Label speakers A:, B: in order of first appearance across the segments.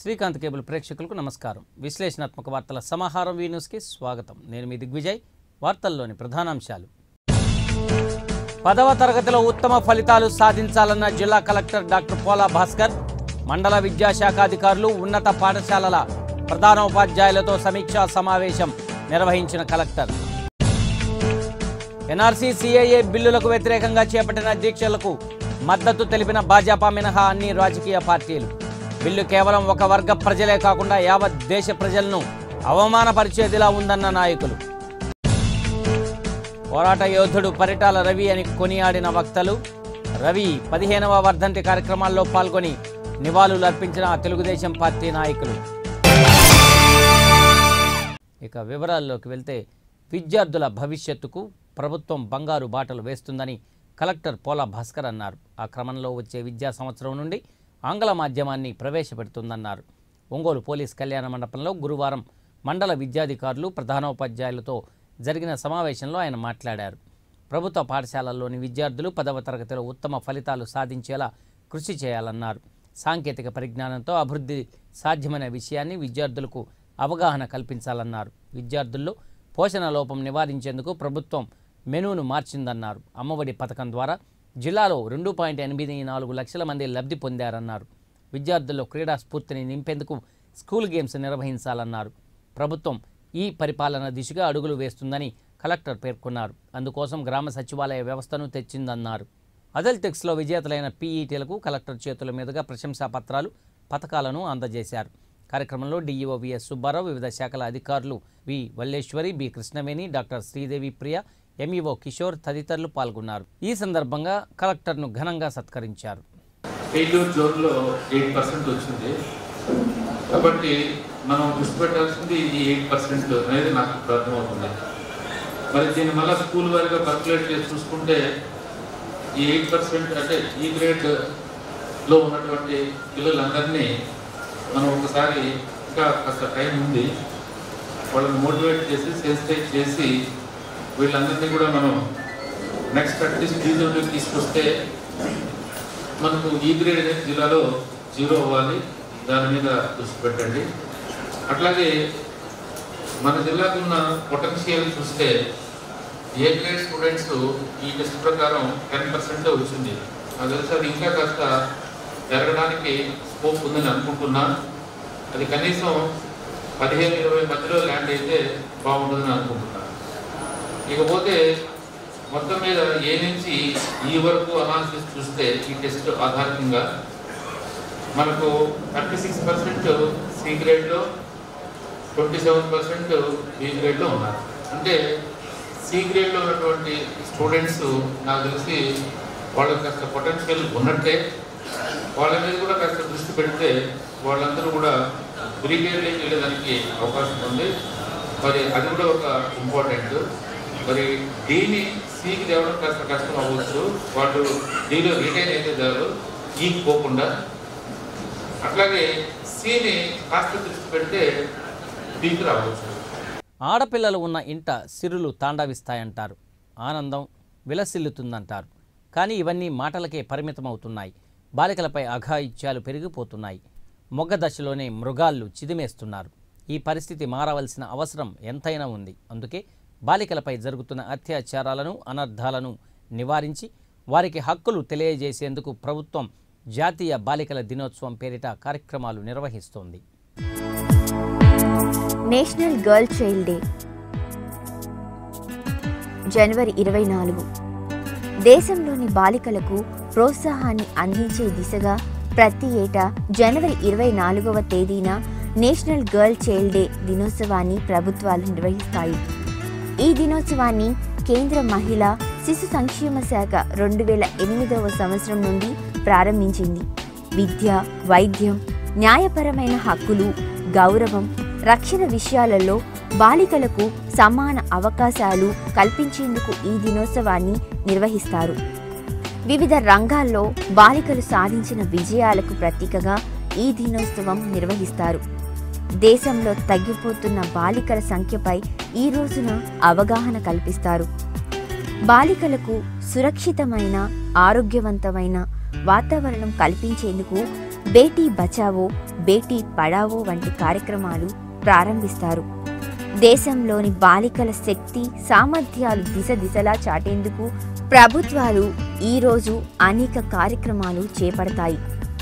A: Srikanth cable ప్రేక్షకులకు నమస్కారం విశ్లేషణాత్మక వార్తల సమాహారం వీ న్యూస్కి స్వాగతం నేను మీ దిగ్విజయ్ వార్తల్లోని ప్రధానాంశాలు పదవ తరగతిలో ఉత్తమ ఫలితాలు సాధించాలన్న జిల్లా కలెక్టర్ డాక్టర్ పోలా భాస్కర్ మండల విద్యాశాఖ అధికారులు ఉన్నత పాఠశాలల ప్రధానోపాధ్యాయులతో సమీక్షా సమావేశం నిర్వహించిన కలెక్టర్ ఎన్ఆర్సీ సిఐఏ బిల్లులకు వ్యతిరేకంగా చేపట్టిన దీక్షలకు మద్దతు తెలిపిన భాజపా మినహా అన్ని రాజకీయ పార్టీలు బిల్లు కేవలం ఒక వర్గ ప్రజలే కాకుండా యావత్ దేశ ప్రజలను అవమానపరిచేదిలా ఉందన్న నాయకులు పోరాట యోధుడు పరిటాల రవి అని కొనియాడిన వక్తలు రవి పదిహేనవ వర్ధంతి కార్యక్రమాల్లో పాల్గొని నివాళులు అర్పించిన తెలుగుదేశం పార్టీ నాయకులు ఇక వివరాల్లోకి వెళ్తే విద్యార్థుల భవిష్యత్తుకు ప్రభుత్వం బంగారు బాటలు వేస్తుందని కలెక్టర్ పోలా భాస్కర్ అన్నారు ఆ క్రమంలో వచ్చే విద్యా సంవత్సరం నుండి ఆంగ్ల మాధ్యమాన్ని ప్రవేశపెడుతుందన్నారు ఒంగోలు పోలీస్ కళ్యాణ మండపంలో గురువారం మండల విద్యాధికారులు ప్రధానోపాధ్యాయులతో జరిగిన సమావేశంలో ఆయన మాట్లాడారు ప్రభుత్వ పాఠశాలల్లోని విద్యార్థులు పదవ తరగతిలో ఉత్తమ ఫలితాలు సాధించేలా కృషి చేయాలన్నారు సాంకేతిక పరిజ్ఞానంతో అభివృద్ధి సాధ్యమైన విషయాన్ని విద్యార్థులకు అవగాహన కల్పించాలన్నారు విద్యార్థుల్లో పోషణ లోపం నివారించేందుకు ప్రభుత్వం మెనూను మార్చిందన్నారు అమ్మఒడి పథకం ద్వారా జిల్లాలో రెండు పాయింట్ ఎనిమిది నాలుగు లక్షల మంది లబ్ధి పొందారన్నారు విద్యార్థుల్లో క్రీడా స్ఫూర్తిని నింపేందుకు స్కూల్ గేమ్స్ నిర్వహించాలన్నారు ప్రభుత్వం ఈ పరిపాలన దిశగా అడుగులు వేస్తుందని కలెక్టర్ పేర్కొన్నారు అందుకోసం గ్రామ సచివాలయ వ్యవస్థను తెచ్చిందన్నారు అదల్టెక్స్లో విజేతలైన పీఈటీలకు కలెక్టర్ చేతుల మీదుగా ప్రశంసా పత్రాలు పథకాలను అందజేశారు కార్యక్రమంలో డీఈఓ విఎస్ సుబ్బారావు వివిధ శాఖల అధికారులు V Valleswari B Krishnaveni doctor Sridevi Priya MEO Kishore తదితరులు పాల్గొన్నారు ఈ సందర్భంగా కలెక్టర్ను ఘనంగా సత్కరించారు
B: ఫెయిల్యూర్ జోన్లో ఎయిట్ పర్సెంట్ వచ్చింది కాబట్టి మనం దృష్టి పెట్టాల్సింది ఈ ఎయిట్ పర్సెంట్ అనేది నాకు ఇప్పుడు అర్థమవుతుంది మరి దీన్ని మళ్ళీ స్కూల్ వారిగా కల్కులేట్ చేసి చూసుకుంటే ఈ ఎయిట్ పర్సెంట్ అంటే ఈ గ్రేడ్లో ఉన్నటువంటి పిల్లలందరినీ మనం ఒకసారి ఇంకా కాస్త టైం ఉంది వాళ్ళని మోటివేట్ చేసి సెన్సిటైజ్ చేసి వీళ్ళందరినీ కూడా మనం నెక్స్ట్ అట్లీస్ట్ ఈ జోన్లోకి తీసుకొస్తే మనకు ఈ గ్రేడ్ అనేది జిల్లాలో జీరో అవ్వాలి దాని మీద దృష్టి పెట్టండి అట్లాగే మన జిల్లాకు ఉన్న పొటెన్షియల్ చూస్తే ఏ గ్రేడ్ స్టూడెంట్స్ ఈ టెస్ట్ ప్రకారం టెన్ పర్సెంట్ వచ్చింది నాకు తెలిసి అది ఇంకా కాస్త పెరగడానికి స్కోప్ ఉందని అనుకుంటున్నా అది కనీసం పదిహేను ఇరవై మధ్యలో ల్యాండ్ అయితే బాగుంటుందని అనుకుంటున్నాను ఇకపోతే మొత్తం మీద ఏ నుంచి ఈ వరకు అనాలిసిస్ చూస్తే ఈ టెస్ట్ ఆధారంగా మనకు థర్టీ సిక్స్ పర్సెంట్ సి గ్రేడ్లో ట్వంటీ సెవెన్ పర్సెంట్ బి గ్రేడ్లో ఉన్నారు అంటే సి గ్రేడ్లో ఉన్నటువంటి స్టూడెంట్స్ నాకు తెలిసి వాళ్ళకి కాస్త పొటెన్షియల్ ఉన్నట్టే వాళ్ళ మీద కూడా కాస్త దృష్టి పెడితే వాళ్ళందరూ కూడా బ్రిగేడ్లోకి వెళ్ళేదానికి అవకాశం ఉంది మరి అది కూడా ఒక ఇంపార్టెంట్ మరి డీని సికి తేవడం కాస్త కష్టం అవ్వచ్చు వాళ్ళు డీలో రిటైన్ అయితే చాలు ఈకి పోకుండా అట్లాగే సిని కాస్త దృష్టి పెడితే డీకి రావచ్చు
A: ఆడపిల్లలు ఉన్న ఇంట సిరులు తాండవిస్తాయంటారు ఆనందం విలసిల్లుతుందంటారు కానీ ఇవన్నీ మాటలకే పరిమితమవుతున్నాయి బాలికలపై అఘాయిత్యాలు పెరిగిపోతున్నాయి మొగ్గ దశలోనే మృగాళ్ళు చిదిమేస్తున్నారు ఈ పరిస్థితి మారవలసిన అవసరం ఎంతైనా ఉంది అందుకే బాలికలపై జరుగుతున్న అత్యాచారాలను అనర్థాలను నివారించి వారికి హక్కులు తెలియజేసేందుకు ప్రభుత్వం జాతీయ బాలికల దినోత్సవం పేరిట కార్యక్రమాలు నిర్వహిస్తోంది
C: నేషనల్ గర్ల్ చైల్డ్ డే జనవరి ఇరవై నాలుగు దేశంలోని బాలికలకు ప్రోత్సాహాన్ని అందించే దిశగా ప్రతి ఏటా జనవరి ఇరవై నాలుగవ తేదీన నేషనల్ గర్ల్ చైల్డ్ డే దినోత్సవాన్ని ప్రభుత్వాలు నిర్వహిస్తాయి ఈ దినోత్సవాన్ని కేంద్ర మహిళా శిశు సంక్షేమ శాఖ రెండు వేల ఎనిమిదవ సంవత్సరం నుండి ప్రారంభించింది విద్య వైద్యం న్యాయపరమైన హక్కులు గౌరవం రక్షణ విషయాలలో బాలికలకు సమాన అవకాశాలు కల్పించేందుకు ఈ దినోత్సవాన్ని నిర్వహిస్తారు వివిధ రంగాల్లో బాలికలు సాధించిన విజయాలకు ప్రతీకగా ఈ దినోత్సవం నిర్వహిస్తారు దేశంలో తగ్గిపోతున్న బాలికల సంఖ్యపై ఈ రోజున అవగాహన కల్పిస్తారు బాలికలకు సురక్షితమైన ఆరోగ్యవంతమైన వాతావరణం కల్పించేందుకు బేటీ బచావో బేటీ పడావో వంటి కార్యక్రమాలు ప్రారంభిస్తారు దేశంలోని బాలికల శక్తి సామర్థ్యాలు దిశ దిశలా చాటేందుకు ప్రభుత్వాలు ఈరోజు అనేక కార్యక్రమాలు చేపడతాయి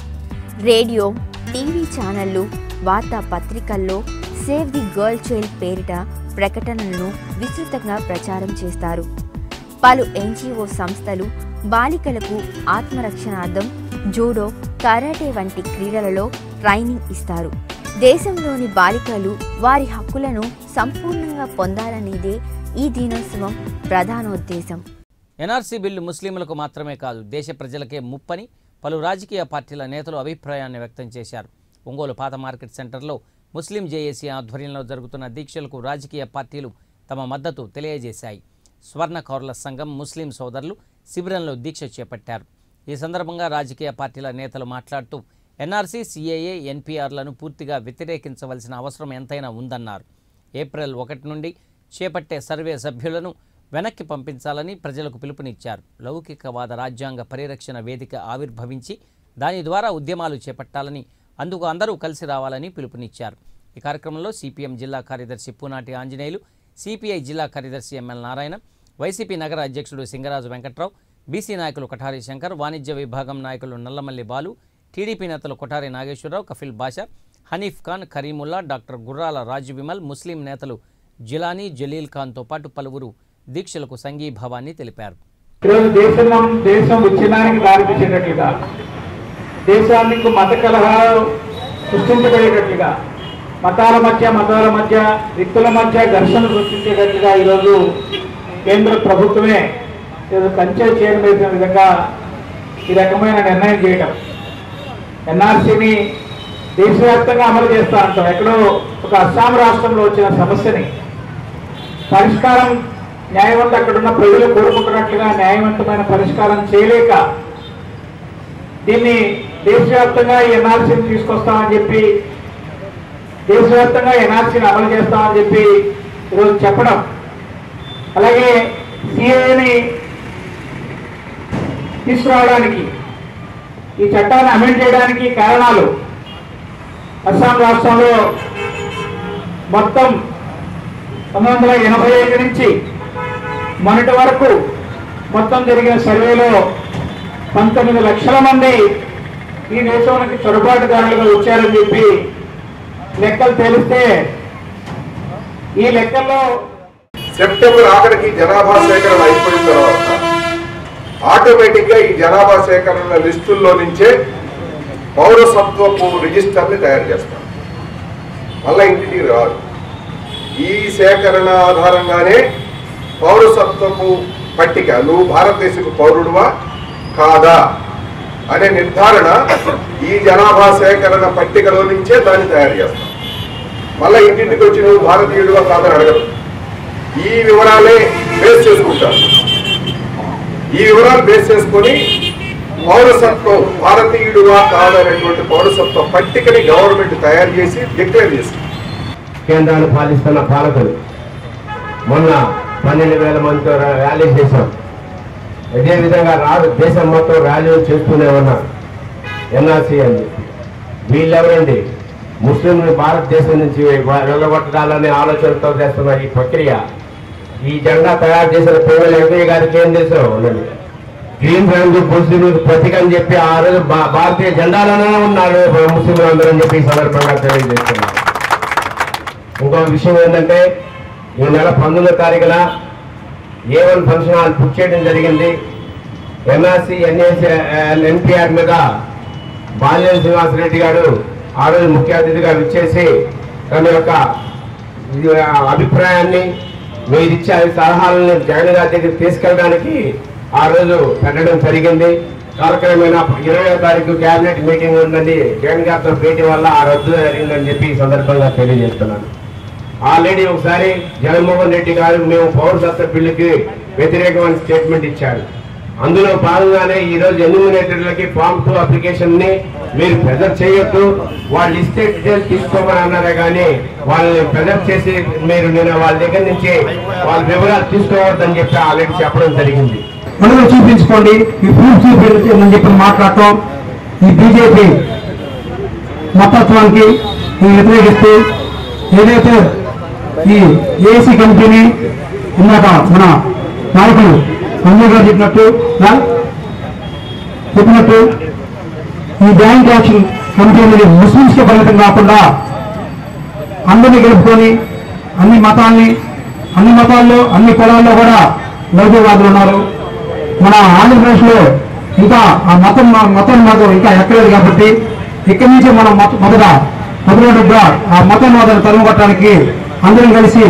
C: రేడియో టీవీ ఛానళ్లు వార్తాపత్రికల్లో సేవ్ ది గర్ల్ చైల్డ్ పేరిట ప్రకటనలను విస్తృతంగా ప్రచారం చేస్తారు పలు ఎన్జిఓ సంస్థలు బాలికలకు ఆత్మరక్షణార్థం జూడో కరాటే వంటి క్రీడలలో ట్రైనింగ్ ఇస్తారు దేశంలోని బాలికలు వారి హక్కులను సంపూర్ణంగా పొందాలనేదే ఈ దినోత్సవం ప్రధానోద్దేశం
A: ఎన్ఆర్సీ బిల్లు ముస్లింలకు మాత్రమే కాదు దేశ ప్రజలకే ముప్పని పలు రాజకీయ పార్టీల నేతలు అభిప్రాయాన్ని వ్యక్తం చేశారు ఒంగోలు పాత మార్కెట్ సెంటర్లో ముస్లిం జేఏసీ ఆధ్వర్యంలో జరుగుతున్న దీక్షలకు రాజకీయ పార్టీలు తమ మద్దతు తెలియజేశాయి స్వర్ణకౌరుల సంఘం ముస్లిం సోదరులు శిబిరంలో దీక్ష చేపట్టారు ఈ సందర్భంగా రాజకీయ పార్టీల నేతలు మాట్లాడుతూ ఎన్ఆర్సీ సిఏఏ ఎన్పీఆర్లను పూర్తిగా వ్యతిరేకించవలసిన అవసరం ఎంతైనా ఉందన్నారు ఏప్రిల్ ఒకటి నుండి చేపట్టే సర్వే సభ్యులను వెనక్కి పంపించాలని ప్రజలకు పిలుపునిచ్చారు లౌకికవాద రాజ్యాంగ పరిరక్షణ వేదిక ఆవిర్భవించి దాని ద్వారా ఉద్యమాలు చేపట్టాలని అందుకు అందరూ కలిసి రావాలని పిలుపునిచ్చారు ఈ కార్యక్రమంలో సిపిఎం జిల్లా కార్యదర్శి పూనాటి ఆంజనేయులు సిపిఐ జిల్లా కార్యదర్శి ఎంఎల్ నారాయణ వైసీపీ నగర అధ్యక్షుడు సింగరాజు వెంకట్రావు బీసీ నాయకులు కొఠారి శంకర్ వాణిజ్య విభాగం నాయకులు నల్లమల్లి బాలు టీడీపీ నేతలు కొఠారి నాగేశ్వరరావు కఫిల్ బాషా హనీఫ్ ఖాన్ కరీముల్లా డాక్టర్ గుర్రాల రాజు విమల్ ముస్లిం నేతలు జిలానీ జలీల్ ఖాన్తో పాటు పలువురు దీక్షలకు సంఘీభావాన్ని తెలిపారు
D: ఈరోజు దేశం దేశం విచ్ఛిన్నానికి దారితీసేటట్లుగా దేశానికి మత కలహాలు సృష్టించబడేటట్లుగా మతాల మధ్య మతాల మధ్య వ్యక్తుల మధ్య ఘర్షణ సృష్టించేటట్లుగా ఈరోజు కేంద్ర ప్రభుత్వమే ఈరోజు కంచె చేయడం వేసిన విధంగా ఈ రకమైన నిర్ణయం చేయడం ఎన్ఆర్సీని దేశవ్యాప్తంగా అమలు చేస్తా అంటాం ఎక్కడో ఒక అస్సాం రాష్ట్రంలో వచ్చిన సమస్యని పరిష్కారం న్యాయవంత అక్కడున్న ప్రజలు కోరుకుంటున్నట్లుగా న్యాయవంతమైన పరిష్కారం చేయలేక దీన్ని దేశవ్యాప్తంగా ఎన్ఆర్సీని తీసుకొస్తామని చెప్పి దేశవ్యాప్తంగా ఎన్ఆర్సీని అమలు చేస్తామని చెప్పి ఈరోజు చెప్పడం అలాగే సిఏని తీసుకురావడానికి ఈ చట్టాన్ని అమెండ్ చేయడానికి కారణాలు అస్సాం రాష్ట్రంలో మొత్తం పంతొమ్మిది వందల ఎనభై ఐదు నుంచి మొన్నటి వరకు మొత్తం జరిగిన సర్వేలో పంతొమ్మిది లక్షల మంది ఈ దేశంలోకి చొరబాటుదారులుగా వచ్చారని చెప్పి లెక్కలు తేలిస్తే ఈ లెక్కల్లో
E: సెప్టెంబర్ ఆఖరికి జనాభా సేకరణ అయిపోయిన తర్వాత ఆటోమేటిక్ గా ఈ జనాభా సేకరణ లిస్టుల్లో నుంచే పౌరసత్వపు రిజిస్టర్ని తయారు చేస్తాం మళ్ళా ఇంటికి రాదు ఈ సేకరణ ఆధారంగానే పౌరసత్వపు పట్టిక నువ్వు భారతదేశపు పౌరుడువా కాదా అనే నిర్ధారణ ఈ జనాభా సేకరణ పట్టికలో నుంచే దాన్ని తయారు చేస్తాం మళ్ళా ఇంటింటికి వచ్చి నువ్వు భారతీయుడువా కాదని అడగదు ఈ వివరాలే బేస్ చేసుకుంటారు ఈ వివరాలు బేస్ చేసుకొని పౌరసత్వం భారతీయుడుగా కాదనేటువంటి పౌరసత్వ పట్టికని గవర్నమెంట్ తయారు చేసి డిక్లేర్ చేస్తుంది
F: కేంద్రాన్ని పాలిస్తున్న పాలకులు మొన్న పన్నెండు వేల మందితో రా- ర్యాలీ చేశాం ఇదే విధంగా రాదు దేశం మొత్తం ర్యాలీలు చేస్తూనే ఉన్నారు ఎన్ఆర్సీ అని చెప్పి వీళ్ళెవరండి ముస్లింలు భారతదేశం నుంచి వా- వెళ్ళగొట్టాలనే ఆలోచనతో చేస్తున్న ఈ ప్రక్రియ ఈ జెండా తయారు చేసిన పిల్లలు వెంకయ్య గారికి ఏం తెలుసు ఉండండి గ్రీన్ రంగు ముస్లింలకు ప్రతీక అని చెప్పి ఆ రోజు భా- భారతీయ జెండాలోనే ఉన్నారు ముస్లింలు అందరూ అని చెప్పి ఈ సందర్భంగా తెలియజేస్తున్నారు ఇంకో విషయం ఏంటంటే ఈ నెల పంతొమ్మిదో తారీఖున A one function hall book చేయడం జరిగింది ఎన్ఆర్సీ ఎన్ఏసి ఎన్పిఆర్ మీద బాల్యం శ్రీనివాసరెడ్డి గారు ఆ రోజు ముఖ్య అతిథిగా విచ్చేసి తన యొక్క ఇది, ఆ, అభిప్రాయాన్ని మీరు ఇచ్చే సలహాలను జగన్ గారి దగ్గర తీసుకెళ్ళడానికి ఆ రోజు పెట్టడం జరిగింది కాలక్రమేణా ఇరవై తారీఖు కేబినెట్ మీటింగ్ ఉందని జగన్ గారితో భేటీ వల్ల ఆ రద్దు జరిగిందని చెప్పి ఈ సందర్భంగా తెలియజేస్తున్నాను ఆల్రెడీ ఒకసారి జగన్మోహన్ రెడ్డి గారు మేము పౌరసత్వ బిల్లుకి వ్యతిరేకమైన స్టేట్మెంట్ ఇచ్చారు అందులో భాగంగానే ఈ రోజు ఎన్యూమినేటర్లకి ఫామ్ టూ అప్లికేషన్ ని మీరు ప్రెజర్ చేయొద్దు వాళ్ళు ఇస్తే డీటెయిల్స్ తీసుకోమని అన్నారే కానీ వాళ్ళని ప్రెజర్ చేసి మీరు నేను వాళ్ళ దగ్గర నుంచి వాళ్ళ వివరాలు తీసుకోవద్దని చెప్పి ఆల్రెడీ చెప్పడం జరిగింది
D: మనలో చూపించుకోండి ఈ ప్రూఫ్ చూపించమని చెప్పి మాట్లాడటం ఈ బీజేపీ మతత్వానికి మేము వ్యతిరేకిస్తూ ఏదైతే ఈ ఏసీ కమిటీని ఇందాక మన నాయకులు మంజు గారు చెప్పినట్టు నా- చెప్పినట్టు ఈ బ్యాంక్ యాక్షన్ కమిటీ అనేది ముస్లింస్కే పరిమితం కాకుండా అందరినీ గెలుపుకొని అన్ని మతాల్ని అన్ని మతాల్లో అన్ని కులాల్లో కూడా లౌకికవాదులు ఉన్నారు మన ఆంధ్రప్రదేశ్లో ఇంకా ఆ మతం మతం మాత్రం ఇంకా ఎక్కలేదు కాబట్టి ఇక్కడి నుంచి మనం మొద- మొదట మొదలుగా ఆ మతం మాత్రం తరుముకొట్టడానికి అందరం కలిసి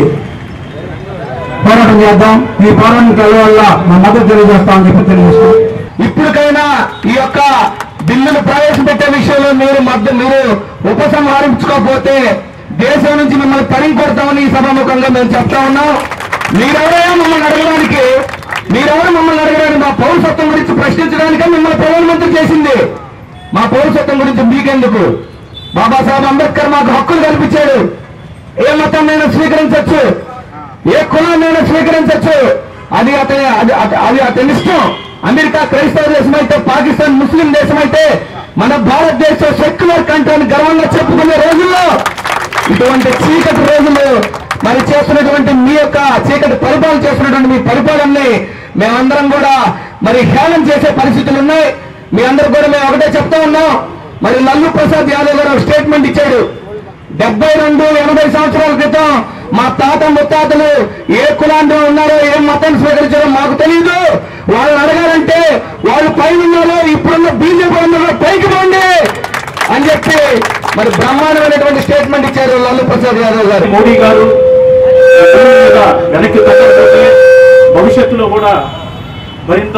D: పోరాటం చేద్దాం ఈ పోరాటం కలిగే వల్ల మా మద్దతు తెలియజేస్తామని చెప్పి తెలియజేస్తాం
F: ఇప్పటికైనా ఈ యొక్క బిల్లును ప్రవేశపెట్టే విషయంలో మీరు మధ్య మీరు ఉపసంహరించుకోకపోతే దేశం నుంచి మిమ్మల్ని తరిగి కొడతామని ఈ సభాముఖంగా మేము చెప్తా ఉన్నాం మీరెవరైనా మమ్మల్ని అడగడానికి మీరెవరు మమ్మల్ని అడగడానికి మా పౌరసత్వం గురించి ప్రశ్నించడానికే మిమ్మల్ని ప్రధానమంత్రి చేసింది మా పౌరసత్వం గురించి మీకెందుకు బాబాసాహెబ్ అంబేద్కర్ మాకు హక్కులు కల్పించాడు ఏ మతాన్నైనా స్వీకరించవచ్చు ఏ కులాన్నైనా స్వీకరించవచ్చు అది అతని అది అది- అది అతని ఇష్టం అమెరికా క్రైస్తవ దేశం అయితే పాకిస్తాన్ ముస్లిం దేశం అయితే మన భారతదేశం సెక్యులర్ కంట్రీ అని గర్వంగా చెప్పుకునే రోజుల్లో ఇటువంటి చీకటి రోజులు మరి చేస్తున్నటువంటి మీ యొక్క చీకటి పరిపాలన చేస్తున్నటువంటి మీ పరిపాలనని మేమందరం కూడా మరి హేళన చేసే పరిస్థితులు ఉన్నాయి మీ అందరూ కూడా మేము ఒకటే చెప్తా ఉన్నాం మరి లల్లు ప్రసాద్ యాదవ్ గారు ఒక స్టేట్మెంట్ ఇచ్చాడు డెబ్బై రెండు ఎనభై సంవత్సరాల క్రితం మా తాత ముత్తాతలు ఏ కులాంలో ఉన్నారో ఏ మతాన్ని స్వీకరించారో మాకు తెలియదు వాళ్ళని అడగాలంటే వాళ్ళు పైన ఉన్నారో ఇప్పుడున్న బీజేపీ ఉన్నారో పైకి పోండి అని చెప్పి మరి బ్రహ్మాండమైనటువంటి స్టేట్మెంట్ ఇచ్చారు లల్లు ప్రసాద్ యాదవ్ గారు
G: మోడీ గారు భూమి మీద వెనక్కి తగ్గకపోతే భవిష్యత్తులో కూడా మరింత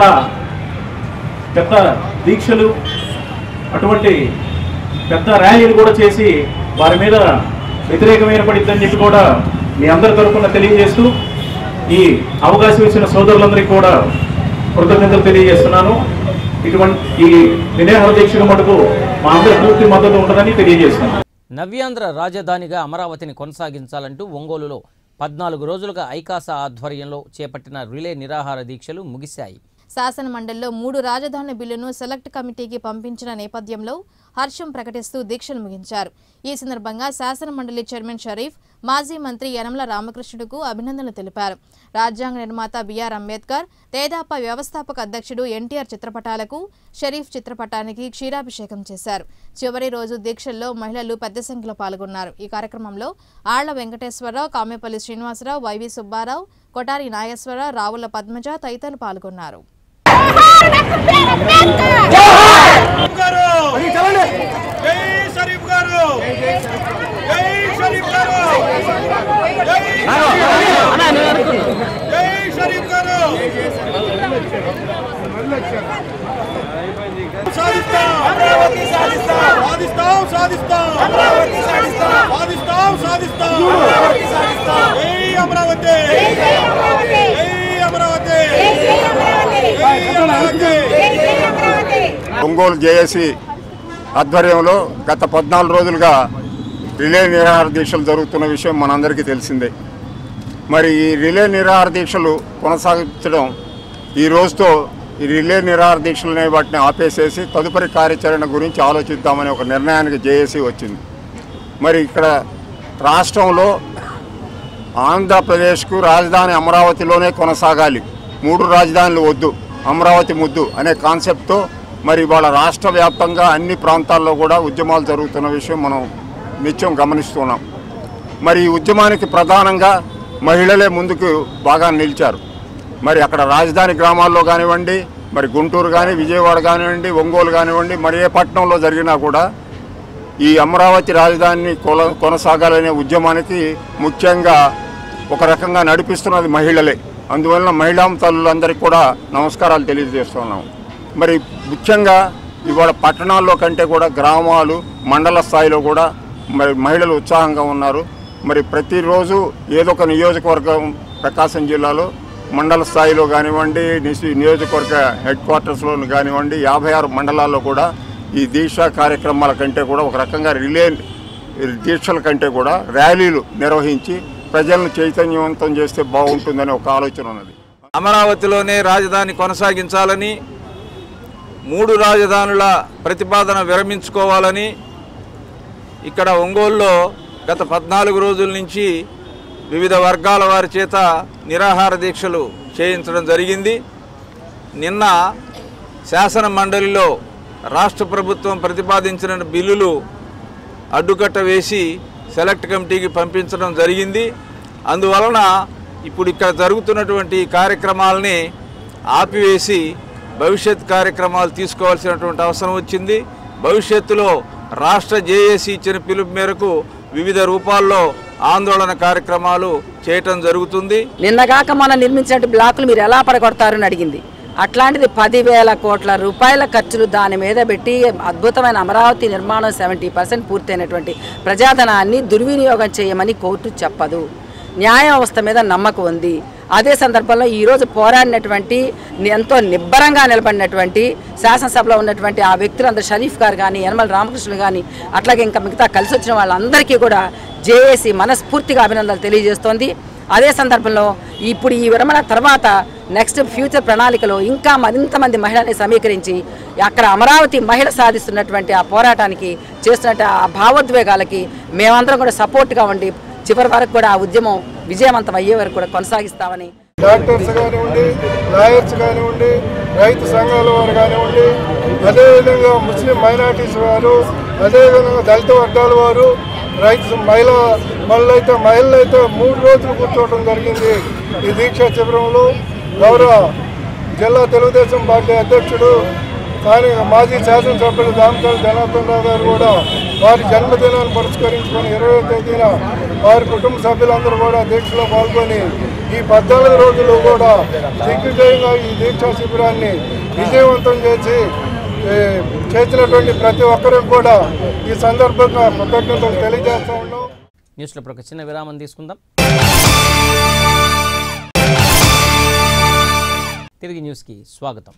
G: పెద్ద దీక్షలు అటువంటి పెద్ద ర్యాలీలు కూడా చేసి వారి మీద వ్యతిరేకమైన పడిద్దని చెప్పి కూడా మీ అందరి తరఫున తెలియజేస్తూ ఈ అవకాశం ఇచ్చిన సోదరులందరికీ కూడా కృతజ్ఞతలు తెలియజేస్తున్నాను ఇటువంటి ఈ వినేహర దీక్షకు మటుకు మా అందరి పూర్తి మద్దతు ఉంటుందని తెలియజేస్తున్నాను
A: నవ్యాంధ్ర రాజధానిగా అమరావతిని కొనసాగించాలంటూ ఒంగోలులో పద్నాలుగు రోజులుగా ఐకాసా ఆధ్వర్యంలో చేపట్టిన రిలే నిరాహార దీక్షలు ముగిశాయి
H: శాసన మండలిలో మూడు రాజధానుల బిల్లును సెలెక్ట్ కమిటీకి పంపించిన నేపథ్యంలో హర్షం ప్రకటిస్తూ దీక్షలు ముగించారు ఈ సందర్భంగా శాసన మండలి చైర్మన్ షరీఫ్ మాజీ మంత్రి యనమల రామకృష్ణుడుకు అభినందనలు తెలిపారు రాజ్యాంగ నిర్మాత బిఆర్ అంబేద్కర్ తేదాప వ్యవస్థాపక అధ్యక్షుడు ఎన్టీఆర్ చిత్రపటాలకు షరీఫ్ చిత్రపటానికి క్షీరాభిషేకం చేశారు చివరి రోజు దీక్షల్లో మహిళలు పెద్ద సంఖ్యలో పాల్గొన్నారు ఈ కార్యక్రమంలో ఆళ్ల వెంకటేశ్వరరావు కామేపల్లి శ్రీనివాసరావు వైవి సుబ్బారావు కొటారి నాగేశ్వరరావు రావుల పద్మజ తదితరులు పాల్గొన్నారు
I: సాధిస్తాం సాధిస్తాం అమరావతి సాధిస్తాం సాధిస్తాం సాధిస్తాం అమరావతి సాధిస్తాం జై అమరావతి జై అమరావతి జై అమరావతి
J: ఒంగోలు జేఏసీ ఆధ్వర్యంలో గత పద్నాలుగు రోజులుగా రిలే నిరాహార దీక్షలు జరుగుతున్న విషయం మనందరికీ తెలిసిందే మరి ఈ రిలే నిరాహార దీక్షలు కొనసాగించడం ఈ రోజుతో ఈ రిలే నిరాహార దీక్షలు అనే వాటిని ఆపేసేసి తదుపరి కార్యాచరణ గురించి ఆలోచిద్దామనే ఒక నిర్ణయానికి జేఏసీ వచ్చింది మరి ఇక్కడ రాష్ట్రంలో ఆంధ్రప్రదేశ్కు రాజధాని అమరావతిలోనే కొనసాగాలి మూడు రాజధానులు వద్దు అమరావతి ముద్దు అనే కాన్సెప్ట్తో మరి ఇవాళ రాష్ట్ర వ్యాప్తంగా అన్ని ప్రాంతాల్లో కూడా ఉద్యమాలు జరుగుతున్న విషయం మనం నిత్యం గమనిస్తున్నాం మరి ఈ ఉద్యమానికి ప్రధానంగా మహిళలే ముందుకు బాగా నిలిచారు మరి అక్కడ రాజధాని గ్రామాల్లో కానివ్వండి మరి గుంటూరు కానీ విజయవాడ కానివ్వండి ఒంగోలు కానివ్వండి మరి ఏ పట్టణంలో జరిగినా కూడా ఈ అమరావతి రాజధానిని కొల కొనసాగాలనే ఉద్యమానికి ముఖ్యంగా ఒక రకంగా నడిపిస్తున్నది మహిళలే అందువలన మహిళా తల్లులందరికీ కూడా నమస్కారాలు తెలియజేస్తున్నాం మరి ముఖ్యంగా ఇవాళ పట్టణాల్లో కంటే కూడా గ్రామాలు మండల స్థాయిలో కూడా మరి మహిళలు ఉత్సాహంగా ఉన్నారు మరి ప్రతిరోజు ఏదో ఒక నియోజకవర్గం ప్రకాశం జిల్లాలో మండల స్థాయిలో కానివ్వండి నిసి- నియోజకవర్గ హెడ్ క్వార్టర్స్లో కానివ్వండి యాభై ఆరు మండలాల్లో కూడా ఈ దీక్ష కార్యక్రమాల కంటే కూడా ఒక రకంగా రిలే దీక్షల కంటే కూడా ర్యాలీలు నిర్వహించి ప్రజలను చైతన్యవంతం చేస్తే బాగుంటుందని ఒక ఆలోచన ఉన్నది
K: అమరావతిలోనే రాజధాని కొనసాగించాలని మూడు రాజధానుల ప్రతిపాదన విరమించుకోవాలని ఇక్కడ ఒంగోలులో గత పద్నాలుగు రోజుల నుంచి వివిధ వర్గాల వారి చేత నిరాహార దీక్షలు చేయించడం జరిగింది నిన్న శాసన మండలిలో రాష్ట్ర ప్రభుత్వం ప్రతిపాదించిన బిల్లులు అడ్డుకట్ట వేసి సెలెక్ట్ కమిటీకి పంపించడం జరిగింది అందువలన ఇప్పుడు ఇక్కడ జరుగుతున్నటువంటి కార్యక్రమాలని ఆపివేసి భవిష్యత్ కార్యక్రమాలు తీసుకోవాల్సినటువంటి అవసరం వచ్చింది భవిష్యత్తులో రాష్ట్ర జేఏసీ ఇచ్చిన పిలుపు మేరకు వివిధ రూపాల్లో ఆందోళన కార్యక్రమాలు చేయటం జరుగుతుంది
L: నిన్నగాక మనం నిర్మించినట్టు బ్లాకులు మీరు ఎలా పడగొడతారని అడిగింది అట్లాంటిది పదివేల కోట్ల రూపాయల ఖర్చులు దాని మీద పెట్టి అద్భుతమైన అమరావతి నిర్మాణం సెవెంటీ పర్సెంట్ పూర్తయినటువంటి ప్రజాధనాన్ని దుర్వినియోగం చేయమని కోర్టు చెప్పదు న్యాయ వ్యవస్థ మీద నమ్మకం ఉంది అదే సందర్భంలో ఈరోజు పోరాడినటువంటి ఎంతో నిబ్బరంగా నిలబడినటువంటి శాసనసభలో ఉన్నటువంటి ఆ వ్యక్తులందరూ షరీఫ్ గారు కానీ యనమల రామకృష్ణులు కానీ అట్లాగే ఇంకా మిగతా కలిసి వచ్చిన వాళ్ళందరికీ కూడా జేఏసీ మనస్ఫూర్తిగా అభినందనలు తెలియజేస్తోంది అదే సందర్భంలో ఇప్పుడు ఈ విరమణ తర్వాత నెక్స్ట్ ఫ్యూచర్ ప్రణాళికలో ఇంకా మరింత మంది మహిళల్ని సమీకరించి అక్కడ అమరావతి మహిళ సాధిస్తున్నటువంటి ఆ పోరాటానికి చేస్తున్నట్టు ఆ భావోద్వేగాలకి మేమందరం కూడా సపోర్ట్గా ఉండి చివరి వరకు కూడా ఆ ఉద్యమం విజయవంతం అయ్యే వరకు కూడా కొనసాగిస్తామని
M: డాక్టర్స్ కానివ్వండి లాయర్స్ కానివ్వండి రైతు సంఘాల వారు కానివ్వండి అదేవిధంగా ముస్లిం మైనార్టీస్ వారు అదేవిధంగా దళిత వర్గాల వారు రైతు మహిళ మళ్ళైతే మహిళలు అయితే మూడు రోజులు కూర్చోవడం జరిగింది ఈ దీక్షా శిబిరంలో గౌరవ జిల్లా తెలుగుదేశం పార్టీ అధ్యక్షుడు స్థానిక మాజీ శాసనసభ్యులు దామతల జనార్దన్ రావు గారు కూడా వారి జన్మదినాన్ని పురస్కరించుకొని ఇరవై తేదీన వారి కుటుంబ సభ్యులందరూ కూడా దీక్షలో పాల్గొని ఈ పద్నాలుగు రోజులు కూడా దిగ్విజయంగా ఈ దీక్షా శిబిరాన్ని విజయవంతం చేసి ఏ, చేసినటువంటి ప్రతి ఒక్కరికి కూడా ఈ సందర్భంగా కృతజ్ఞతలు తెలియజేస్తా ఉన్నాం
A: న్యూస్లో ఇప్పుడు ఒక చిన్న విరామం తీసుకుందాం తిరిగి న్యూస్కి స్వాగతం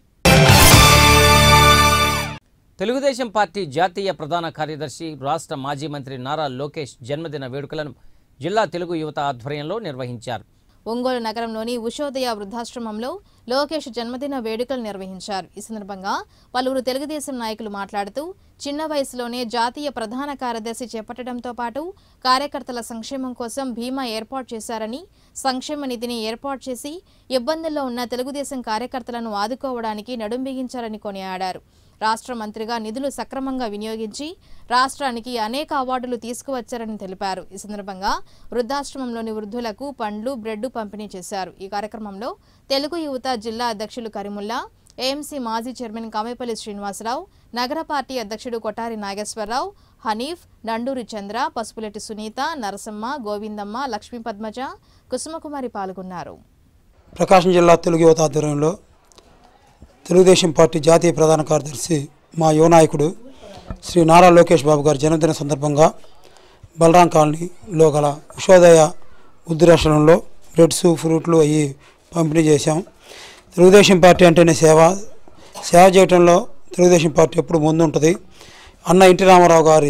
A: తెలుగుదేశం పార్టీ జాతీయ ప్రధాన కార్యదర్శి రాష్ట్ర మాజీ మంత్రి నారా లోకేష్ జన్మదిన వేడుకలను జిల్లా తెలుగు యువత ఆధ్వర్యంలో నిర్వహించారు
H: ఒంగోలు నగరంలోని ఉషోదయ వృద్ధాశ్రమంలో లోకేష్ జన్మదిన వేడుకలు నిర్వహించారు ఈ సందర్భంగా పలువురు తెలుగుదేశం నాయకులు మాట్లాడుతూ చిన్న వయసులోనే జాతీయ ప్రధాన కార్యదర్శి చేపట్టడంతో పాటు కార్యకర్తల సంక్షేమం కోసం బీమా ఏర్పాటు చేశారని సంక్షేమ నిధిని ఏర్పాటు చేసి ఇబ్బందుల్లో ఉన్న తెలుగుదేశం కార్యకర్తలను ఆదుకోవడానికి నడుం బిగించారని కొనియాడారు రాష్ట్ర మంత్రిగా నిధులు సక్రమంగా వినియోగించి రాష్ట్రానికి అనేక అవార్డులు తీసుకువచ్చారని తెలిపారు ఈ సందర్భంగా వృద్ధాశ్రమంలోని వృద్ధులకు పండ్లు బ్రెడ్ పంపిణీ చేశారు ఈ కార్యక్రమంలో తెలుగు యువత జిల్లా అధ్యక్షులు కరిముల్లా ఏఎంసీ మాజీ చైర్మన్ కామేపల్లి శ్రీనివాసరావు నగర పార్టీ అధ్యక్షుడు కొటారి నాగేశ్వరరావు హనీఫ్ నండూరి చంద్ర పసుపులెట్టి సునీత నరసమ్మ గోవిందమ్మ లక్ష్మీ పద్మజ కుసుమకుమారి పాల్గొన్నారు
N: ప్రకాశం జిల్లా తెలుగు యువత ఆధ్వర్యంలో తెలుగుదేశం పార్టీ జాతీయ ప్రధాన కార్యదర్శి మా యువ నాయకుడు శ్రీ నారా లోకేష్ బాబు గారి జన్మదిన సందర్భంగా బలరాం కాలనీలో గల ఉషోదయ ఉద్రేషణంలో బ్రెడ్స్ ఫ్రూట్లు అవి పంపిణీ చేశాం తెలుగుదేశం పార్టీ అంటేనే సేవ సేవ చేయటంలో తెలుగుదేశం పార్టీ ఎప్పుడు ముందుంటుంది అన్న ఎన్టీ రామారావు గారి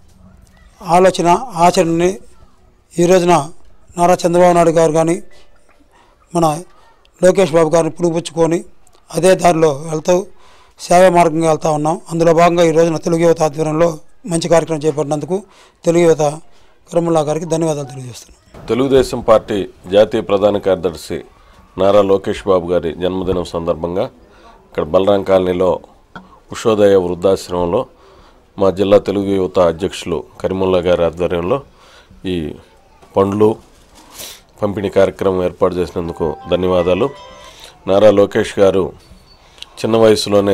N: ఆలోచన ఆచరణని ఈ రోజున నారా చంద్రబాబు నాయుడు గారు కానీ మన లోకేష్ బాబు గారిని పుణిపుచ్చుకొని అదే దారిలో వెళ్తూ సేవా మార్గంగా వెళ్తూ ఉన్నాం అందులో భాగంగా ఈ రోజున తెలుగు యువత ఆధ్వర్యంలో మంచి కార్యక్రమం చేపట్టినందుకు తెలుగు యువత కరముల్లా గారికి ధన్యవాదాలు తెలియజేస్తున్నాను
O: తెలుగుదేశం పార్టీ జాతీయ ప్రధాన కార్యదర్శి నారా లోకేష్ బాబు గారి జన్మదినం సందర్భంగా ఇక్కడ బలరాం కాలనీలో ఉషోదయ వృద్ధాశ్రమంలో మా జిల్లా తెలుగు యువత అధ్యక్షులు కరిముల్లా గారి ఆధ్వర్యంలో ఈ పండ్లు పంపిణీ కార్యక్రమం ఏర్పాటు చేసినందుకు ధన్యవాదాలు నారా లోకేష్ గారు చిన్న వయసులోనే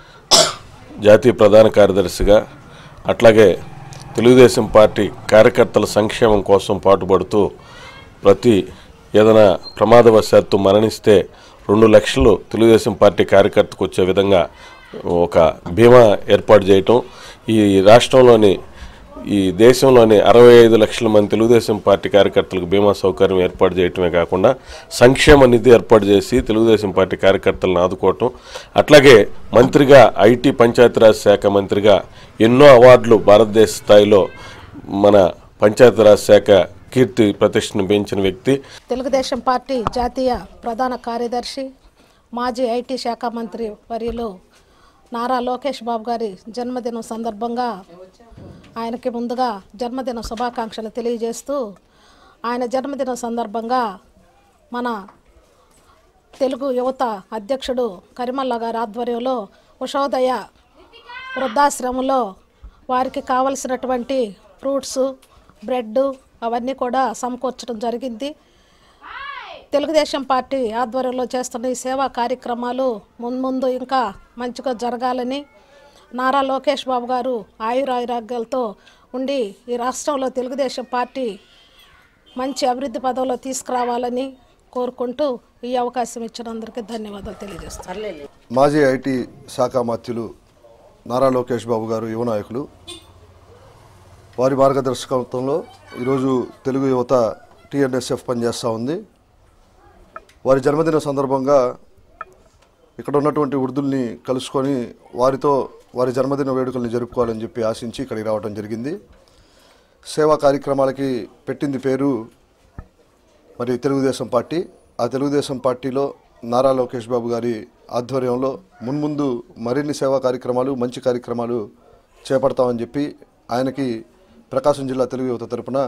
O: జాతీయ ప్రధాన కార్యదర్శిగా అట్లాగే తెలుగుదేశం పార్టీ కార్యకర్తల సంక్షేమం కోసం పాటుపడుతూ ప్రతి ఏదైనా ప్రమాదవశాత్తు మరణిస్తే రెండు లక్షలు తెలుగుదేశం పార్టీ కార్యకర్తకు వచ్చే విధంగా ఒక బీమా ఏర్పాటు చేయటం ఈ రాష్ట్రంలోని ఈ దేశంలోని అరవై ఐదు లక్షల మంది తెలుగుదేశం పార్టీ కార్యకర్తలకు బీమా సౌకర్యం ఏర్పాటు చేయటమే కాకుండా సంక్షేమ నిధి ఏర్పాటు చేసి తెలుగుదేశం పార్టీ కార్యకర్తలను ఆదుకోవటం అట్లాగే మంత్రిగా ఐటీ పంచాయతీరాజ్ శాఖ మంత్రిగా ఎన్నో అవార్డులు భారతదేశ స్థాయిలో మన పంచాయతీరాజ్ శాఖ కీర్తి ప్రతిష్టను పెంచిన వ్యక్తి
P: తెలుగుదేశం పార్టీ జాతీయ ప్రధాన కార్యదర్శి మాజీ ఐటీ శాఖ మంత్రి వర్యులు నారా లోకేష్ బాబు గారి జన్మదినం సందర్భంగా ఆయనకి ముందుగా జన్మదిన శుభాకాంక్షలు తెలియజేస్తూ ఆయన జన్మదిన సందర్భంగా మన తెలుగు యువత అధ్యక్షుడు కరిమల్ల గారి ఆధ్వర్యంలో ఉషోదయ వృద్ధాశ్రమంలో వారికి కావలసినటువంటి ఫ్రూట్స్ బ్రెడ్ అవన్నీ కూడా సమకూర్చడం జరిగింది తెలుగుదేశం పార్టీ ఆధ్వర్యంలో చేస్తున్న ఈ సేవా కార్యక్రమాలు మున్ముందు ఇంకా మంచిగా జరగాలని నారా లోకేష్ బాబు గారు ఆయురారోగ్యాలతో ఉండి ఈ రాష్ట్రంలో తెలుగుదేశం పార్టీ మంచి అభివృద్ధి పదంలో తీసుకురావాలని కోరుకుంటూ ఈ అవకాశం ఇచ్చినందుకు ధన్యవాదాలు తెలియజేస్తాను
Q: మాజీ ఐటీ శాఖ మాత్యులు నారా లోకేష్ బాబు గారు యువ నాయకులు వారి మార్గదర్శకత్వంలో ఈరోజు తెలుగు యువత టీఎన్ఎస్ఎఫ్ పనిచేస్తూ ఉంది వారి జన్మదిన సందర్భంగా ఇక్కడ ఉన్నటువంటి వృద్ధుల్ని కలుసుకొని వారితో వారి జన్మదిన వేడుకల్ని జరుపుకోవాలని చెప్పి ఆశించి ఇక్కడికి రావడం జరిగింది సేవా కార్యక్రమాలకి పెట్టింది పేరు మరి తెలుగుదేశం పార్టీ ఆ తెలుగుదేశం పార్టీలో నారా లోకేష్ బాబు గారి ఆధ్వర్యంలో మున్ముందు మరిన్ని సేవా కార్యక్రమాలు మంచి కార్యక్రమాలు చేపడతామని చెప్పి ఆయనకి ప్రకాశం జిల్లా తెలుగు యువత తరపున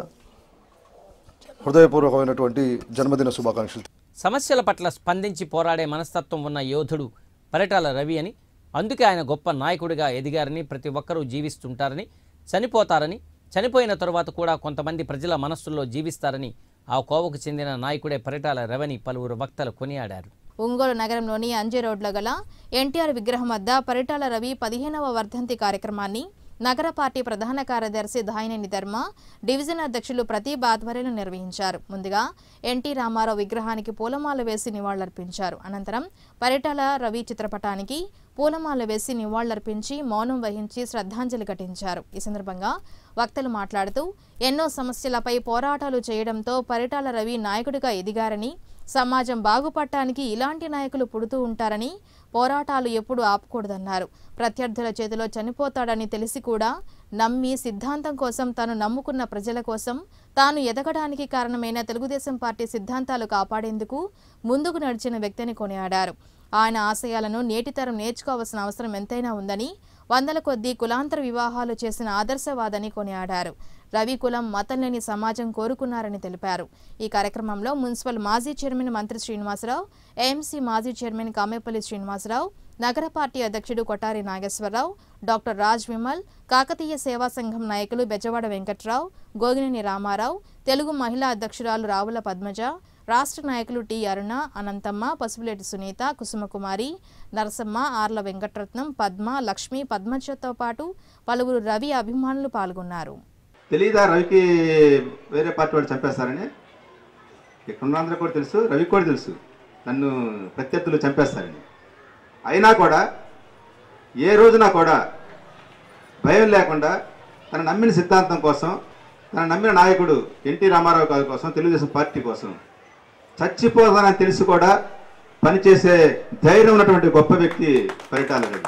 Q: హృదయపూర్వకమైనటువంటి జన్మదిన శుభాకాంక్షలు
A: సమస్యల పట్ల స్పందించి పోరాడే మనస్తత్వం ఉన్న యోధుడు పరిటాల రవి అని అందుకే ఆయన గొప్ప నాయకుడిగా ఎదిగారని ప్రతి ఒక్కరూ జీవిస్తుంటారని చనిపోతారని చనిపోయిన తరువాత కూడా కొంతమంది ప్రజల మనస్సుల్లో జీవిస్తారని ఆ కోవకు చెందిన నాయకుడే పరిటాల రవిని పలువురు వక్తలు కొనియాడారు
H: ఒంగోలు నగరంలోని అంజే రోడ్లో గల ఎన్టీఆర్ విగ్రహం వద్ద పరిటాల రవి పదిహేనవ వర్ధంతి కార్యక్రమాన్ని నగర పార్టీ ప్రధాన కార్యదర్శి దాయినేని ధర్మ డివిజన్ అధ్యక్షులు ప్రతీప్ ఆధ్వర్యంలో నిర్వహించారు ముందుగా ఎన్టీ రామారావు విగ్రహానికి పూలమాల వేసి నివాళులర్పించారు అనంతరం పరిటాల రవి చిత్రపటానికి పూలమాల వేసి నివాళులర్పించి మౌనం వహించి శ్రద్ధాంజలి ఘటించారు ఈ సందర్భంగా వక్తలు మాట్లాడుతూ ఎన్నో సమస్యలపై పోరాటాలు చేయడంతో పరిటాల రవి నాయకుడిగా ఎదిగారని సమాజం బాగుపడటానికి ఇలాంటి నాయకులు పుడుతూ ఉంటారని పోరాటాలు ఎప్పుడూ ఆపకూడదన్నారు ప్రత్యర్థుల చేతిలో చనిపోతాడని తెలిసి కూడా నమ్మి సిద్ధాంతం కోసం తాను నమ్ముకున్న ప్రజల కోసం తాను ఎదగడానికి కారణమైన తెలుగుదేశం పార్టీ సిద్ధాంతాలు కాపాడేందుకు ముందుకు నడిచిన వ్యక్తిని కొనియాడారు ఆయన ఆశయాలను నేటితరం నేర్చుకోవాల్సిన అవసరం ఎంతైనా ఉందని వందల కొద్దీ కులాంతర వివాహాలు చేసిన ఆదర్శవాదని కొనియాడారు రవి కులం మతం లేని సమాజం కోరుకున్నారని తెలిపారు ఈ కార్యక్రమంలో మున్సిపల్ మాజీ చైర్మన్ మంత్రి శ్రీనివాసరావు ఏఎంసీ మాజీ చైర్మన్ కామేపల్లి శ్రీనివాసరావు నగర పార్టీ అధ్యక్షుడు కొటారి నాగేశ్వరరావు డాక్టర్ రాజ్ విమల్ కాకతీయ సేవా సంఘం నాయకులు బెజవాడ వెంకట్రావు గోగినేని రామారావు తెలుగు మహిళా అధ్యక్షురాలు రావుల పద్మజ రాష్ట్ర నాయకులు టి అరుణ అనంతమ్మ పసుపులేటి సునీత కుసుమకుమారి నరసమ్మ ఆర్ల వెంకటరత్నం పద్మ లక్ష్మి పద్మజతో పాటు పలువురు రవి అభిమానులు పాల్గొన్నారు
R: తెలీదా రవికి వేరే పార్టీ వాళ్ళు చంపేస్తారని ఇక్కడ ఉన్నందరూ కూడా తెలుసు రవికి కూడా తెలుసు నన్ను ప్రత్యర్థులు చంపేస్తారని అయినా కూడా ఏ రోజున కూడా భయం లేకుండా తన నమ్మిన సిద్ధాంతం కోసం తన నమ్మిన నాయకుడు ఎన్టీ రామారావు గారి కోసం తెలుగుదేశం పార్టీ కోసం చచ్చిపోతానని తెలిసి కూడా పనిచేసే ధైర్యం ఉన్నటువంటి గొప్ప వ్యక్తి పరిటాల రవి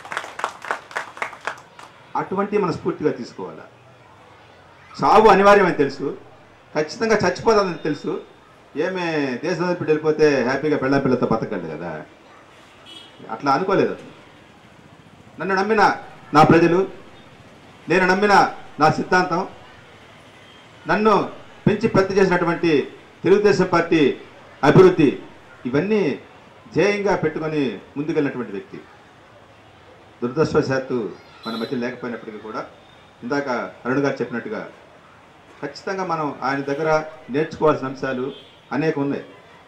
R: అటువంటి మన స్ఫూర్తిగా తీసుకోవాలి చావు అనివార్యమని తెలుసు ఖచ్చితంగా చచ్చిపోతుందని తెలుసు ఏమే దేశం వదిలిపెట్టి వెళ్ళిపోతే హ్యాపీగా పెళ్ళ పిల్లతో బతకండి కదా అట్లా అనుకోలేదు అతను నన్ను నమ్మిన నా ప్రజలు నేను నమ్మిన నా సిద్ధాంతం నన్ను పెంచి పెద్ద చేసినటువంటి తెలుగుదేశం పార్టీ అభివృద్ధి ఇవన్నీ ధ్యేయంగా పెట్టుకొని ముందుకెళ్ళినటువంటి వ్యక్తి దురదృష్టవశాత్తు మన మధ్య లేకపోయినప్పటికీ కూడా ఇందాక అరుణ్ గారు చెప్పినట్టుగా ఖచ్చితంగా మనం ఆయన దగ్గర నేర్చుకోవాల్సిన అంశాలు అనేక ఉన్నాయి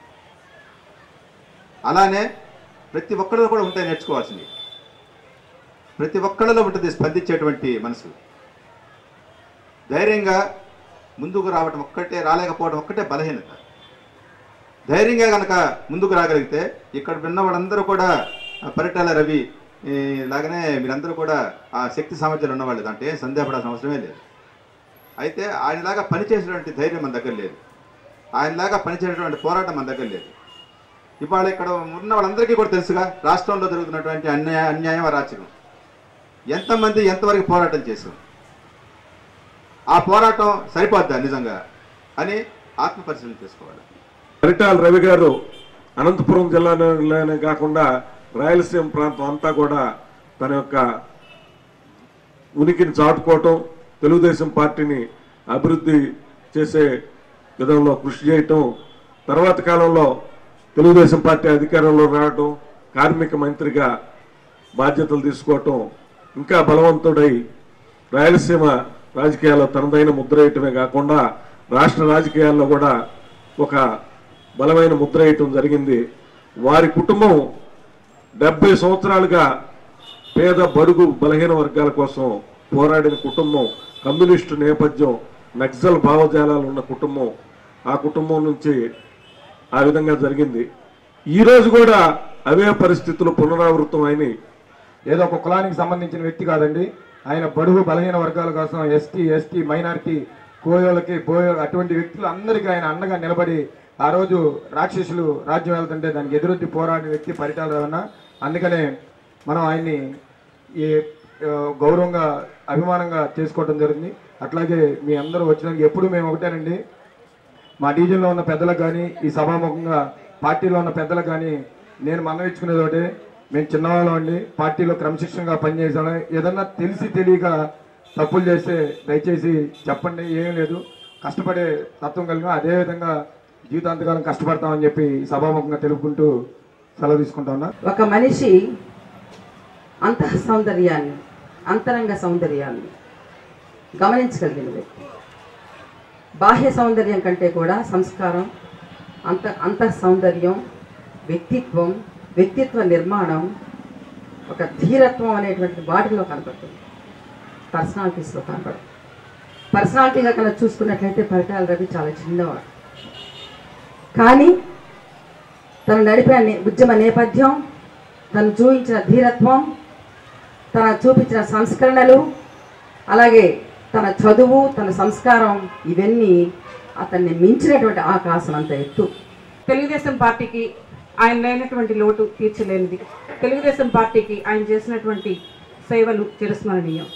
R: అలానే ప్రతి ఒక్కరిలో కూడా ఉంటాయి నేర్చుకోవాల్సినవి ప్రతి ఒక్కళ్ళలో ఉంటుంది స్పందించేటువంటి మనసు ధైర్యంగా ముందుకు రావటం ఒక్కటే రాలేకపోవడం ఒక్కటే బలహీనత ధైర్యంగా కనుక ముందుకు రాగలిగితే ఇక్కడ విన్న వాళ్ళందరూ కూడా ఆ పరిటాల రవి ఈ, లాగానే మీరందరూ కూడా ఆ శక్తి సామర్థ్యాలు ఉన్నవాళ్ళు అంటే ఏం సందేహపడాల్సిన అవసరమే లేదు అయితే ఆయనలాగా పనిచేసేటువంటి ధైర్యం మన దగ్గర లేదు ఆయనలాగా పనిచేసేటువంటి పోరాటం మన దగ్గర లేదు ఇవాళ ఇక్కడ ఉన్న వాళ్ళందరికీ కూడా తెలుసుగా రాష్ట్రంలో జరుగుతున్నటువంటి అన్యాయ అన్యాయం అరాచకం ఎంతమంది ఎంతవరకు పోరాటం చేశాం ఆ పోరాటం సరిపోద్దా నిజంగా అని ఆత్మ పరిశీలన చేసుకోవాలి
S: పరిటాల రవి గారు అనంతపురం జిల్లాలోనే కాకుండా రాయలసీమ ప్రాంతం అంతా కూడా తన యొక్క ఉనికిని చాటుకోవటం తెలుగుదేశం పార్టీని అభివృద్ధి చేసే విధంలో కృషి చేయటం తర్వాత కాలంలో తెలుగుదేశం పార్టీ అధికారంలో రావటం కార్మిక మంత్రిగా బాధ్యతలు తీసుకోవటం ఇంకా బలవంతుడై రాయలసీమ రాజకీయాల్లో తనదైన ముద్ర వేయటమే కాకుండా రాష్ట్ర రాజకీయాల్లో కూడా ఒక బలమైన ముద్ర వేయటం జరిగింది వారి కుటుంబం డెబ్బై సంవత్సరాలుగా పేద బడుగు బలహీన వర్గాల కోసం పోరాడిన కుటుంబం కమ్యూనిస్టు నేపథ్యం నక్సల్ భావజాలాలు ఉన్న కుటుంబం ఆ కుటుంబం నుంచి ఆ విధంగా జరిగింది ఈ రోజు కూడా అవే పరిస్థితులు పునరావృతం అయినాయి
T: ఏదో ఒక కులానికి సంబంధించిన వ్యక్తి కాదండి ఆయన బడుగు బలహీన వర్గాల కోసం ఎస్టీ ఎస్టీ మైనారిటీ కోయోలకి బోయో అటువంటి వ్యక్తులు అందరికీ ఆయన అండగా నిలబడి ఆ రోజు రాక్షసులు రాజ్యం వెళ్తుంటే దానికి ఎదురొద్ది పోరాడిన వ్యక్తి పరిటాల రవణ అందుకనే మనం ఆయన్ని ఈ ఆ, గౌరవంగా అభిమానంగా చేసుకోవడం జరిగింది అట్లాగే మీ అందరూ వచ్చినాక ఎప్పుడు మేము ఒకటేనండి మా డివిజన్లో ఉన్న పెద్దలకు కానీ ఈ సభాముఖంగా పార్టీలో ఉన్న పెద్దలకు కానీ నేను మనం ఇచ్చుకునేది ఒకటే మేము చిన్నవాళ్ళం అండి పార్టీలో క్రమశిక్షణగా పనిచేసాను ఏదన్నా తెలిసి తెలియక తప్పులు చేస్తే దయచేసి చెప్పండి ఏం లేదు కష్టపడే తత్వం కలిగిన అదేవిధంగా జీవితాంతకాలం కష్టపడతామని చెప్పి ఈ సభాముఖంగా తెలుపుకుంటూ సెలవు తీసుకుంటా ఉన్నా
L: ఒక మనిషి అంతః సౌందర్యాన్ని అంతరంగ సౌందర్యాన్ని గమనించగలిగిన వ్యక్తి బాహ్య సౌందర్యం కంటే కూడా సంస్కారం అంత అంతః సౌందర్యం వ్యక్తిత్వం వ్యక్తిత్వ నిర్మాణం ఒక ధీరత్వం అనేటువంటి వాటిలో కనపడుతుంది పర్సనాలిటీస్లో కనపడుతుంది పర్సనాలిటీగా కనుక చూసుకున్నట్లయితే పరిటాల రవి చాలా చిన్నవాడు కానీ తను నడిపే నే- ఉద్యమ నేపథ్యం తను చూపించిన ధీరత్వం తన చూపించిన సంస్కరణలు అలాగే తన చదువు తన సంస్కారం ఇవన్నీ అతన్ని మించినటువంటి ఆకాశం అంత ఎత్తు
U: తెలుగుదేశం పార్టీకి ఆయన లేనటువంటి లోటు తీర్చలేనిది తెలుగుదేశం పార్టీకి ఆయన చేసినటువంటి సేవలు చిరస్మరణీయం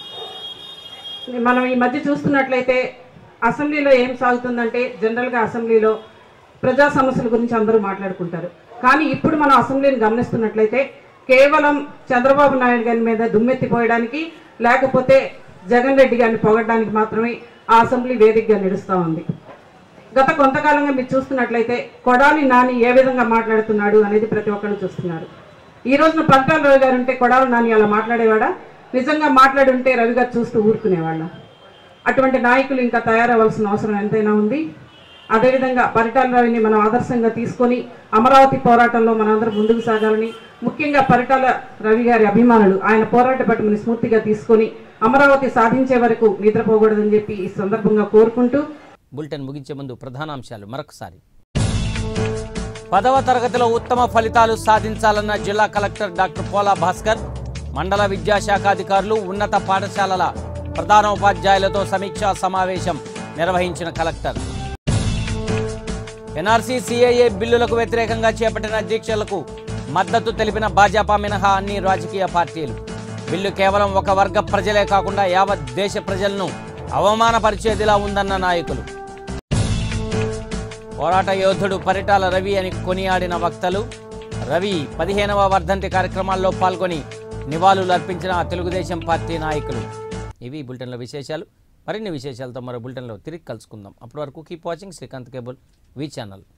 U: మనం ఈ మధ్య చూస్తున్నట్లయితే అసెంబ్లీలో ఏం సాగుతుందంటే జనరల్గా అసెంబ్లీలో ప్రజా సమస్యల గురించి అందరూ మాట్లాడుకుంటారు కానీ ఇప్పుడు మనం అసెంబ్లీని గమనిస్తున్నట్లయితే కేవలం చంద్రబాబు నాయుడు గారి మీద దుమ్మెత్తిపోయడానికి లేకపోతే జగన్ రెడ్డి గారిని పొగడడానికి మాత్రమే ఆ అసెంబ్లీ వేదికగా నడుస్తూ ఉంది గత కొంతకాలంగా మీరు చూస్తున్నట్లయితే కొడాలి నాని ఏ విధంగా మాట్లాడుతున్నాడు అనేది ప్రతి ఒక్కరు చూస్తున్నారు ఈ రోజున పంతాల రవి గారు ఉంటే కొడాలి నాని అలా మాట్లాడేవాడా నిజంగా మాట్లాడుంటే రవి గారు చూస్తూ ఊరుకునేవాళ్ళం అటువంటి నాయకులు ఇంకా తయారవ్వాల్సిన అవసరం ఎంతైనా ఉంది అదేవిధంగా పరిటాల రవిని మనం ఆదర్శంగా తీసుకొని అమరావతి పోరాటంలో మనందరం ముందుకు సాగాలని ముఖ్యంగా పరిటాల రవి గారి అభిమానులు ఆయన పోరాట పట్టుమని స్ఫూర్తిగా తీసుకొని అమరావతి సాధించే వరకు నిద్రపోకూడదని చెప్పి ఈ సందర్భంగా కోరుకుంటూ
A: బులెటిన్ ముగించే ముందు ప్రధానాంశాలు మరొకసారి పదవ తరగతిలో ఉత్తమ ఫలితాలు సాధించాలన్న జిల్లా కలెక్టర్ డాక్టర్ పోలా భాస్కర్ మండల విద్యాశాఖ అధికారులు ఉన్నత పాఠశాలల ప్రధానోపాధ్యాయులతో సమీక్షా సమావేశం నిర్వహించిన కలెక్టర్ ఎన్ఆర్సీ సిఐఏ బిల్లులకు వ్యతిరేకంగా చేపట్టిన దీక్షలకు మద్దతు తెలిపిన భాజపా మినహా అన్ని రాజకీయ పార్టీలు బిల్లు కేవలం ఒక వర్గ ప్రజలే కాకుండా యావత్ దేశ ప్రజలను అవమానపరిచేదిలా ఉందన్న నాయకులు పోరాట యోధుడు పరిటాల రవి అని కొనియాడిన వక్తలు రవి పదిహేనవ వర్ధంతి కార్యక్రమాల్లో పాల్గొని నివాళులు అర్పించిన తెలుగుదేశం పార్టీ నాయకులు ఇవి బులెటిన్లో విశేషాలు మరిన్ని విశేషాలతో మరో బులెటిన్లో తిరిగి కలుసుకుందాం అప్పటి వరకు keep watching Srikanth cable V channel